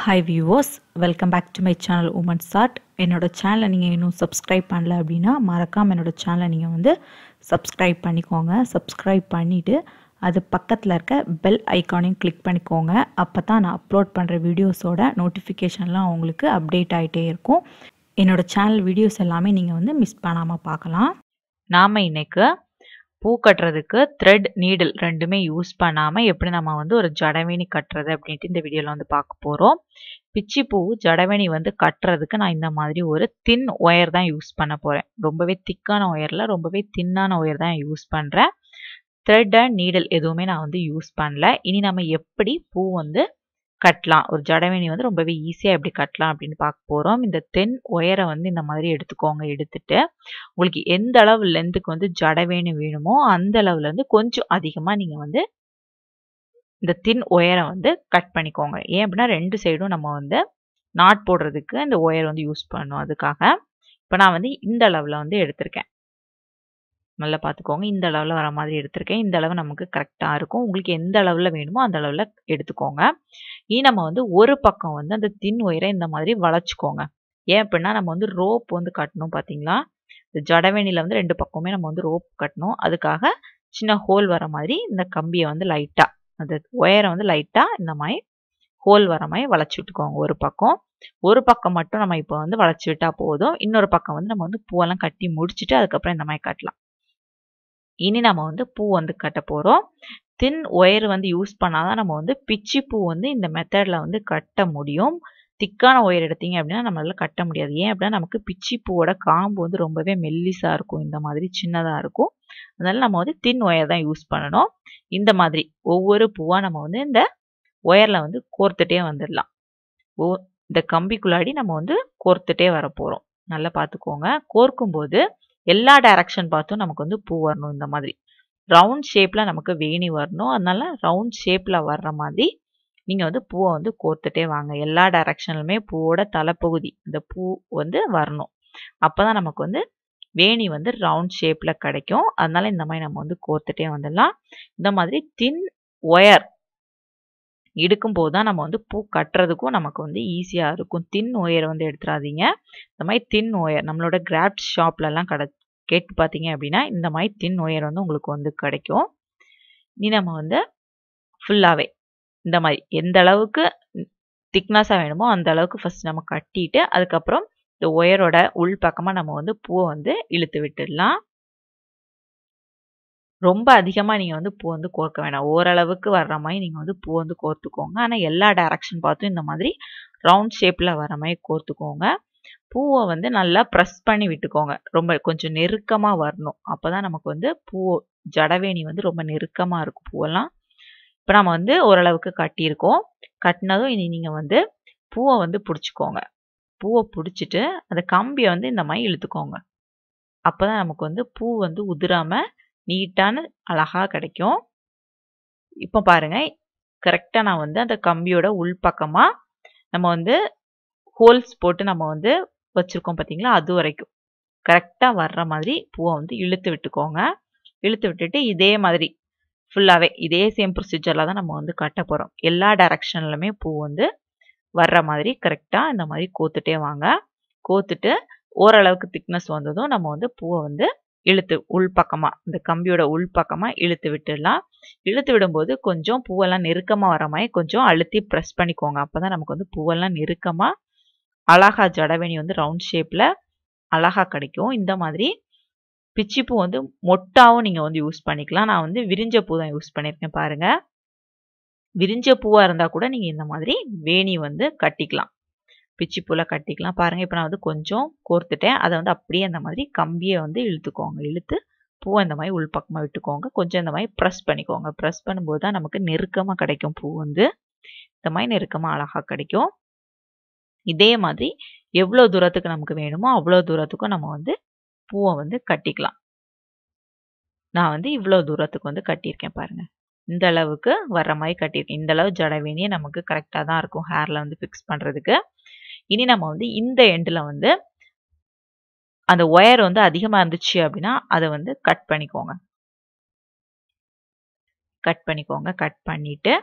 hi viewers welcome back to my channel woman chat என்னோட சேனலை நீங்கள் இன்னும் சப்ஸ்கிரைப் பண்ணல அப்படின்னா மறக்காமல் என்னோட சேனலை நீங்கள் வந்து சப்ஸ்கிரைப் பண்ணிக்கோங்க சப்ஸ்கிரைப் பண்ணிவிட்டு அது பக்கத்தில் இருக்க பெல் ஐக்கானையும் கிளிக் பண்ணிக்கோங்க அப்போ தான் நான் அப்லோட் பண்ணுற வீடியோஸோட நோட்டிஃபிகேஷன்லாம் உங்களுக்கு அப்டேட் ஆகிட்டே இருக்கும் என்னோடய சேனல் வீடியோஸ் எல்லாமே நீங்கள் வந்து மிஸ் பண்ணாமல் பார்க்கலாம் நாம் இன்னைக்கு பூ கட்டுறதுக்கு த்ரெட் நீடில் ரெண்டுமே யூஸ் பண்ணாமல் எப்படி நம்ம வந்து ஒரு ஜடவேணி கட்டுறது அப்படின்ட்டு இந்த வீடியோவில் வந்து பார்க்க போகிறோம் பிச்சி பூ ஜடவேணி வந்து கட்டுறதுக்கு நான் இந்த மாதிரி ஒரு தின் ஒயர் தான் யூஸ் பண்ண போகிறேன் ரொம்பவே திக்கான ஒயரில் ரொம்பவே தின்னான ஒயர் தான் யூஸ் பண்ணுறேன் த்ரெட் அண்ட் நீடில் எதுவுமே நான் வந்து யூஸ் பண்ணல இனி நம்ம எப்படி பூ வந்து கட்டலாம் ஒரு ஜடவேணி வந்து ரொம்பவே ஈஸியாக எப்படி கட்டலாம் அப்படின்னு பார்க்க போகிறோம் இந்த தென் ஒயரை வந்து இந்த மாதிரி எடுத்துக்கோங்க எடுத்துட்டு உங்களுக்கு எந்த அளவு லென்த்துக்கு வந்து ஜடவேணி வேணுமோ அந்த அளவுல இருந்து கொஞ்சம் அதிகமாக நீங்கள் வந்து இந்த தின் ஒயரை வந்து கட் பண்ணிக்கோங்க ஏன் அப்படின்னா ரெண்டு சைடும் நம்ம வந்து நாட் போடுறதுக்கு இந்த ஒயர் வந்து யூஸ் பண்ணணும் அதுக்காக இப்போ நான் வந்து இந்த அளவில் வந்து எடுத்திருக்கேன் நல்லா பார்த்துக்கோங்க இந்த அளவில் வர மாதிரி எடுத்திருக்கேன் இந்த அளவு நமக்கு கரெக்டாக இருக்கும் உங்களுக்கு எந்த அளவில் வேணுமோ அந்த அளவில் எடுத்துக்கோங்க இனி நம்ம வந்து ஒரு பக்கம் வந்து அந்த தின் ஒயரை இந்த மாதிரி வளைச்சிக்கோங்க ஏன் அப்படின்னா நம்ம வந்து ரோப் வந்து கட்டணும் பார்த்தீங்களா இந்த ஜடவேணியில் வந்து ரெண்டு பக்கமே நம்ம வந்து ரோப் கட்டணும் அதுக்காக சின்ன ஹோல் வர மாதிரி இந்த கம்பியை வந்து லைட்டாக அந்த ஒயரை வந்து லைட்டாக இந்த மாதிரி ஹோல் வர மாதிரி வளைச்சி விட்டுக்கோங்க ஒரு பக்கம் ஒரு பக்கம் மட்டும் நம்ம இப்போ வந்து வளைச்சி விட்டா போதும் இன்னொரு பக்கம் வந்து நம்ம வந்து பூவெல்லாம் கட்டி முடிச்சுட்டு அதுக்கப்புறம் இந்த மாதிரி கட்டலாம் இனி நம்ம வந்து பூ வந்து கட்ட போகிறோம் தின் ஒயர் வந்து யூஸ் பண்ணாதான் நம்ம வந்து பிச்சி பூ வந்து இந்த மெத்தடில் வந்து கட்ட முடியும் திக்கான ஒயர் எடுத்தீங்க அப்படின்னா நம்மளால கட்ட முடியாது ஏன் அப்படின்னா நமக்கு பிச்சி பூவோட காம்பு வந்து ரொம்பவே மெல்லிஸாக இருக்கும் இந்த மாதிரி சின்னதாக இருக்கும் அதனால நம்ம வந்து தின் ஒயர் தான் யூஸ் பண்ணணும் இந்த மாதிரி ஒவ்வொரு பூவாக நம்ம வந்து இந்த ஒயரில் வந்து கோர்த்துட்டே வந்துடலாம் ஓ இந்த கம்பிக்குள்ளாடி நம்ம வந்து கோர்த்துட்டே வர போகிறோம் நல்லா பார்த்துக்கோங்க கோர்க்கும்போது எல்லா டைரக்ஷன் பார்த்தும் நமக்கு வந்து பூ வரணும் இந்த மாதிரி ரவுண்ட் ஷேப்பில் நமக்கு வேணி வரணும் அதனால ரவுண்ட் ஷேப்பில் வர்ற மாதிரி நீங்கள் வந்து பூவை வந்து கோர்த்துட்டே வாங்க எல்லா டைரக்ஷன்லுமே பூவோட தலைப்பகுதி இந்த பூ வந்து வரணும் அப்போ தான் நமக்கு வந்து வேணி வந்து ரவுண்ட் ஷேப்பில் கிடைக்கும் அதனால இந்த மாதிரி நம்ம வந்து கோர்த்துட்டே வந்துடலாம் இந்த மாதிரி தின் ஒயர் இடுக்கும் போது தான் நம்ம வந்து பூ கட்டுறதுக்கும் நமக்கு வந்து ஈஸியாக இருக்கும் தின் ஒயரை வந்து எடுத்துடாதீங்க இந்த மாதிரி தின் ஒயர் நம்மளோட கிராஃப்ட் ஷாப்லலாம் கடை கேட்டு பார்த்தீங்க அப்படின்னா இந்த மாதிரி தின் ஒயர் வந்து உங்களுக்கு வந்து கிடைக்கும் இனி நம்ம வந்து ஃபுல்லாகவே இந்த மாதிரி எந்த அளவுக்கு திக்னஸாக வேணுமோ அந்த அளவுக்கு ஃபஸ்ட் நம்ம கட்டிட்டு அதுக்கப்புறம் இந்த ஒயரோட உள் பக்கமாக நம்ம வந்து பூவை வந்து இழுத்து விட்டுடலாம் ரொம்ப அதிகமாக நீங்கள் வந்து பூ வந்து கோர்க்க வேணாம் ஓரளவுக்கு வர்ற மாதிரி நீங்கள் வந்து பூ வந்து கோர்த்துக்கோங்க ஆனால் எல்லா டைரக்ஷன் பார்த்தும் இந்த மாதிரி ரவுண்ட் ஷேப்பில் வர மாதிரி கோர்த்துக்கோங்க பூவை வந்து நல்லா ப்ரெஸ் பண்ணி விட்டுக்கோங்க ரொம்ப கொஞ்சம் நெருக்கமாக வரணும் அப்போ தான் நமக்கு வந்து பூ ஜடவேணி வந்து ரொம்ப நெருக்கமாக இருக்கும் பூவெல்லாம் இப்போ நம்ம வந்து ஓரளவுக்கு கட்டியிருக்கோம் கட்டினதும் இனி நீங்கள் வந்து பூவை வந்து பிடிச்சிக்கோங்க பூவை பிடிச்சிட்டு அந்த கம்பியை வந்து இந்த மாதிரி இழுத்துக்கோங்க அப்போ தான் நமக்கு வந்து பூ வந்து உதிராமல் நீட்டான அழகாக கிடைக்கும் இப்போ பாருங்க கரெக்டாக நான் வந்து அந்த கம்பியோட உள்பக்கமாக நம்ம வந்து ஹோல்ஸ் போட்டு நம்ம வந்து வச்சுருக்கோம் பார்த்தீங்களா அது வரைக்கும் கரெக்டாக வர்ற மாதிரி பூவை வந்து இழுத்து விட்டுக்கோங்க இழுத்து விட்டுட்டு இதே மாதிரி ஃபுல்லாகவே இதே சேம் ப்ரொசீஜரில் தான் நம்ம வந்து கட்ட போகிறோம் எல்லா டைரக்ஷன்லையுமே பூ வந்து வர்ற மாதிரி கரெக்டாக இந்த மாதிரி கோத்துட்டே வாங்க கோத்துட்டு ஓரளவுக்கு திக்னஸ் வந்ததும் நம்ம வந்து பூவை வந்து இழுத்து உள்பக்கமாக இந்த கம்பியோட உள்பக்கமாக இழுத்து விட்டுடலாம் இழுத்து விடும்போது கொஞ்சம் பூவெல்லாம் நெருக்கமாக வர மாதிரி கொஞ்சம் அழுத்தி ப்ரெஸ் பண்ணிக்கோங்க அப்போ தான் நமக்கு வந்து பூவெல்லாம் நெருக்கமாக அழகா ஜடவேணி வந்து ரவுண்ட் ஷேப்பில் அழகா கிடைக்கும் இந்த மாதிரி பிச்சி பூ வந்து மொட்டாவும் நீங்கள் வந்து யூஸ் பண்ணிக்கலாம் நான் வந்து விரிஞ்ச பூ தான் யூஸ் பண்ணியிருக்கேன் பாருங்கள் விரிஞ்ச பூவாக இருந்தால் கூட நீங்கள் இந்த மாதிரி வேணி வந்து கட்டிக்கலாம் பிச்சி பூவில் கட்டிக்கலாம் பாருங்கள் இப்போ நான் வந்து கொஞ்சம் கோர்த்துட்டேன் அதை வந்து அப்படியே அந்த மாதிரி கம்பியை வந்து இழுத்துக்கோங்க இழுத்து பூவை இந்த மாதிரி உள்பக்கமாக விட்டுக்கோங்க கொஞ்சம் இந்த மாதிரி ப்ரெஸ் பண்ணிக்கோங்க ப்ரெஸ் பண்ணும்போது தான் நமக்கு நெருக்கமாக கிடைக்கும் பூ வந்து இந்த மாதிரி நெருக்கமாக அழகாக கிடைக்கும் இதே மாதிரி எவ்வளோ தூரத்துக்கு நமக்கு வேணுமோ அவ்வளோ தூரத்துக்கும் நம்ம வந்து பூவை வந்து கட்டிக்கலாம் நான் வந்து இவ்வளோ தூரத்துக்கு வந்து கட்டியிருக்கேன் பாருங்கள் இந்த அளவுக்கு வர்ற மாதிரி கட்டியிருக்கேன் இந்த அளவு ஜடவேணியே நமக்கு கரெக்டாக தான் இருக்கும் ஹேரில் வந்து ஃபிக்ஸ் பண்ணுறதுக்கு இனி நம்ம வந்து இந்த எண்டில் வந்து அந்த ஒயர் வந்து அதிகமாக இருந்துச்சு அப்படின்னா அதை வந்து கட் பண்ணிக்கோங்க கட் பண்ணிக்கோங்க கட் பண்ணிவிட்டு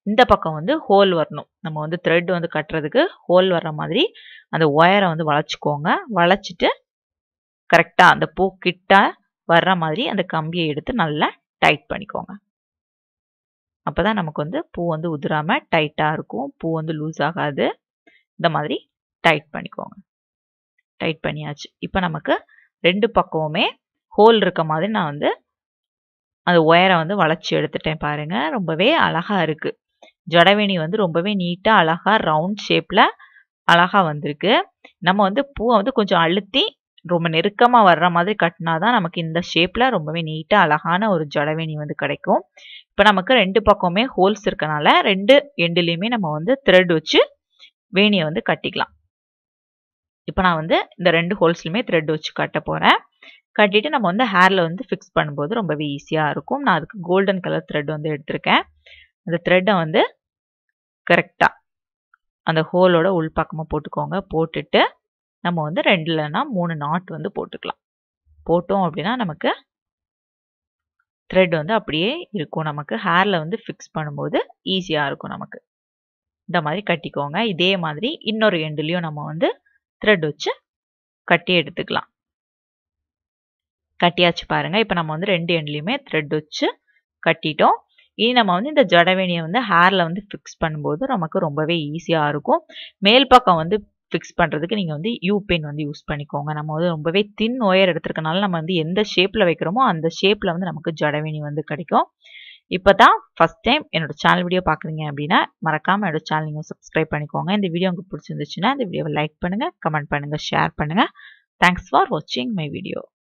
இந்த பக்கம் வந்து ஹோல் வரணும் நம்ம வந்து த்ரெட் வந்து கட்டுறதுக்கு ஹோல் வர்ற மாதிரி அந்த ஒயரை வந்து வளைச்சிக்கோங்க வளைச்சிட்டு கரெக்டாக அந்த பூ கிட்ட வர்ற மாதிரி அந்த கம்பியை எடுத்து நல்லா டைட் பண்ணிக்கோங்க அப்போ தான் நமக்கு வந்து பூ வந்து உதிராமல் டைட்டாக இருக்கும் பூ வந்து லூஸ் ஆகாது இந்த மாதிரி டைட் பண்ணிக்கோங்க டைட் பண்ணியாச்சு இப்போ நமக்கு ரெண்டு பக்கமுமே ஹோல் இருக்க மாதிரி நான் வந்து அந்த ஒயரை வந்து வளைச்சி எடுத்துட்டேன் பாருங்க ரொம்பவே அழகா இருக்கு ஜடவேணி வந்து ரொம்பவே நீட்டா அழகா ரவுண்ட் ஷேப்ல அழகா வந்திருக்கு நம்ம வந்து பூவை வந்து கொஞ்சம் அழுத்தி ரொம்ப நெருக்கமா வர்ற மாதிரி கட்டினாதான் நமக்கு இந்த ஷேப்ல ரொம்பவே நீட்டா அழகான ஒரு ஜடவேணி வந்து கிடைக்கும் இப்போ நமக்கு ரெண்டு பக்கமே ஹோல்ஸ் இருக்கனால ரெண்டு எண்டுலையுமே நம்ம வந்து த்ரெட் வச்சு வேணியை வந்து கட்டிக்கலாம் இப்போ நான் வந்து இந்த ரெண்டு ஹோல்ஸ்லையுமே த்ரெட் வச்சு கட்ட போகிறேன் கட்டிட்டு நம்ம வந்து ஹேரில் வந்து ஃபிக்ஸ் பண்ணும்போது ரொம்பவே ஈஸியாக இருக்கும் நான் அதுக்கு கோல்டன் கலர் த்ரெட் வந்து எடுத்திருக்கேன் அந்த த்ரெட்டை வந்து கரெக்டாக அந்த ஹோலோட உள்பக்கமாக போட்டுக்கோங்க போட்டுட்டு நம்ம வந்து ரெண்டுலனா மூணு நாட் வந்து போட்டுக்கலாம் போட்டோம் அப்படின்னா நமக்கு த்ரெட் வந்து அப்படியே இருக்கும் நமக்கு ஹேரில் வந்து ஃபிக்ஸ் பண்ணும்போது ஈஸியாக இருக்கும் நமக்கு இந்த மாதிரி கட்டிக்கோங்க இதே மாதிரி இன்னொரு எண்டுலேயும் நம்ம வந்து த்ரெட் வச்சு கட்டி எடுத்துக்கலாம் கட்டியாச்சு பாருங்க இப்போ நம்ம வந்து ரெண்டு எண்ட்லையுமே த்ரெட் வச்சு கட்டிட்டோம் இனி நம்ம வந்து இந்த ஜடவேணியை வந்து ஹேரில் வந்து ஃபிக்ஸ் பண்ணும்போது நமக்கு ரொம்பவே ஈஸியாக இருக்கும் மேல் பக்கம் வந்து ஃபிக்ஸ் பண்ணுறதுக்கு நீங்கள் வந்து யூ பென் வந்து யூஸ் பண்ணிக்கோங்க நம்ம வந்து ரொம்பவே தின் ஒயர் எடுத்துருக்கனால நம்ம வந்து எந்த ஷேப்பில் வைக்கிறோமோ அந்த ஷேப்பில் வந்து நமக்கு ஜடவேணி வந்து கிடைக்கும் இப்போ தான் ஃபஸ்ட் டைம் என்னோட சேனல் வீடியோ பார்க்குறீங்க அப்படின்னா மறக்காமல் என்னோட சேனல் நீங்கள் சப்ஸ்கிரைப் பண்ணிக்கோங்க இந்த வீடியோ உங்களுக்கு பிடிச்சிருந்துச்சுன்னா இந்த வீடியோவை லைக் பண்ணுங்கள் கமெண்ட் பண்ணுங்கள் ஷேர் பண்ணுங்கள் தேங்க்ஸ் ஃபார் வாட்சிங் மை வீடியோ